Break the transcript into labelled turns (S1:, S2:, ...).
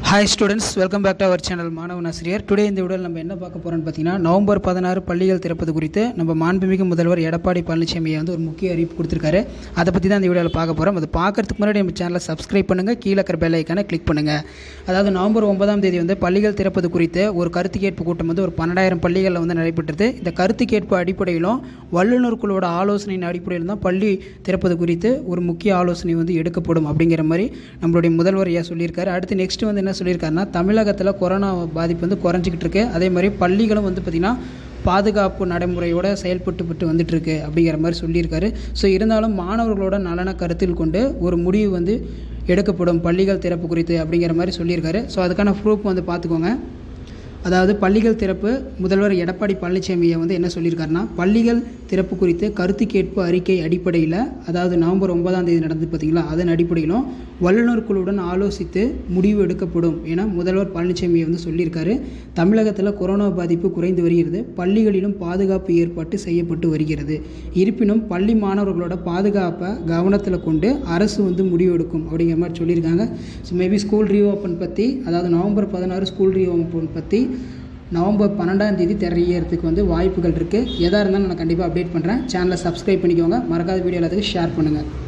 S1: hi students welcome back to our channel மாணவன் ஆசிரியர் today இந்த வீடியோவில் நம்ம என்ன பார்க்க போகிறோம்னு பார்த்தீங்கன்னா நவம்பர் பதினாறு பள்ளிகள் திறப்பது குறித்து நம்ம மாண்புமிகு முதல்வர் எடப்பாடி பழனிசாமி வந்து ஒரு முக்கிய அறிவிப்பு கொடுத்துருக்காரு அதை பற்றி தான் இந்த வீடியோவில் பார்க்க போகிறோம் அது பார்க்கறதுக்கு முன்னாடி நம்ம சேனலை சப்ஸ்கிரைப் பண்ணுங்கள் கீழே இருக்கிற பெல் ஐக்கானை கிளிக் பண்ணுங்கள் அதாவது நவம்பர் ஒன்பதாம் தேதி வந்து பள்ளிகள் திறப்பது குறித்து ஒரு கருத்து கேட்பு கூட்டம் வந்து ஒரு பன்னெண்டாயிரம் பள்ளிகளில் வந்து நடைபெற்றது இந்த கருத்து கேட்பு அடிப்படையிலும் வல்லுநர் குழுவோட ஆலோசனையின் அடிப்படையில் தான் பள்ளி திறப்பது குறித்து ஒரு முக்கிய ஆலோசனை வந்து எடுக்கப்படும் அப்படிங்கிற மாதிரி நம்மளுடைய முதல்வர் ஐயா சொல்லியிருக்காரு அடுத்து நெக்ஸ்ட் வந்து என்ன சொல்லியிருக்காருன்னா தமிழகத்தில் கொரோனா பாதிப்பு வந்து குறைஞ்சிக்கிட்டு இருக்கு அதே மாதிரி பள்ளிகளும் வந்து பார்த்திங்கன்னா பாதுகாப்பு நடைமுறையோட செயல்பட்டுப்பட்டு வந்துட்டு இருக்கு அப்படிங்கிற மாதிரி சொல்லியிருக்காரு ஸோ இருந்தாலும் மாணவர்களோட நலனை கருத்தில் கொண்டு ஒரு முடிவு வந்து எடுக்கப்படும் பள்ளிகள் திறப்பு குறித்து அப்படிங்கிற மாதிரி சொல்லியிருக்காரு ஸோ அதுக்கான ப்ரூஃப் வந்து பார்த்துக்கோங்க அதாவது பள்ளிகள் திறப்பு முதல்வர் எடப்பாடி பழனிசாமியை வந்து என்ன சொல்லியிருக்காருன்னா பள்ளிகள் திறப்பு குறித்து கருத்து கேட்பு அறிக்கை அடிப்படையில் அதாவது நவம்பர் ஒன்பதாம் தேதி நடந்து பார்த்தீங்களா அதன் அடிப்படையிலும் வல்லுநர் குழுவுடன் ஆலோசித்து முடிவு எடுக்கப்படும் என முதல்வர் பழனிசாமி வந்து சொல்லியிருக்காரு தமிழகத்தில் கொரோனா பாதிப்பு குறைந்து வருகிறது பள்ளிகளிலும் பாதுகாப்பு ஏற்பாட்டு செய்யப்பட்டு வருகிறது இருப்பினும் பள்ளி மாணவர்களோட பாதுகாப்பை கவனத்தில் கொண்டு அரசு வந்து முடிவு எடுக்கும் அப்படிங்கிற மாதிரி சொல்லியிருக்காங்க ஸோ மேபி ஸ்கூல் ரீஓப்பன் பற்றி அதாவது நவம்பர் பதினாறு ஸ்கூல் ரீஓப்பன் பற்றி நவம்பர் பன்னெண்டாம் தேதி தெரியறதுக்கு வந்து வாய்ப்புகள் இருக்குது எதாக இருந்தாலும் நான் கண்டிப்பாக அப்டேட் பண்ணுறேன் சேனலை சப்ஸ்கிரைப் பண்ணிக்கோங்க மறக்காத வீடியோ எல்லாத்துக்கும் ஷேர் பண்ணுங்கள்